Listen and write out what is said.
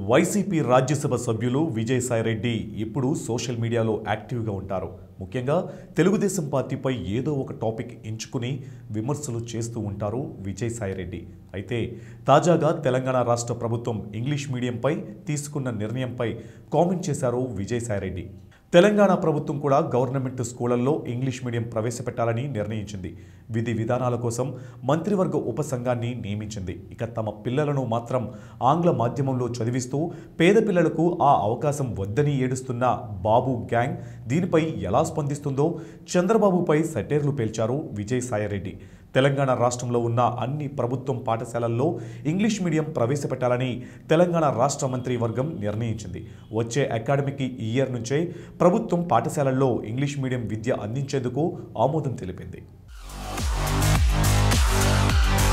YCP Rajya Sabha సభ్యులు విజయసాయిరెడ్డి ఇప్పుడు social మీడియాలో యాక్టివ్గా ఉంటారు ముఖ్యంగా తెలుగుదేశం పార్టీపై ఏదో ఒక టాపిక్ ఎంచుకుని విమర్శలు చేస్తూ ఉంటారు విజయసాయిరెడ్డి అయితే తాజాగా తెలంగాణ రాష్ట్ర ప్రభుత్వం ఇంగ్లీష్ మీడియంపై తీసుకున్న నిర్ణయంపై కామెంట్ చేశారు విజయసాయిరెడ్డి తెలంగాణ ప్రభుత్వం కూడా గవర్నమెంట్ స్కూళ్లలో ఇంగ్లీష్ మీడియం ప్రవేశపెట్టాలని నిర్ణయించింది విధి విధానాల కోసం మంత్రివర్గ ఉపసంఘాన్ని నియమించింది ఇక తమ పిల్లలను మాత్రం ఆంగ్ల మాధ్యమంలో చదివిస్తూ పేద పిల్లలకు ఆ అవకాశం వద్దని ఏడుస్తున్న బాబు గ్యాంగ్ దీనిపై ఎలా స్పందిస్తుందో చంద్రబాబుపై సెటైర్లు పేల్చారు విజయసాయిరెడ్డి తెలంగాణ రాష్ట్రంలో ఉన్న అన్ని ప్రభుత్వం పాఠశాలల్లో ఇంగ్లీష్ మీడియం ప్రవేశపెట్టాలని తెలంగాణ రాష్ట్ర మంత్రి వర్గం నిర్ణయించింది వచ్చే అకాడమిక్ ఇయర్ నుంచే ప్రభుత్వం పాఠశాలల్లో ఇంగ్లీష్ మీడియం విద్య అందించేందుకు ఆమోదం తెలిపింది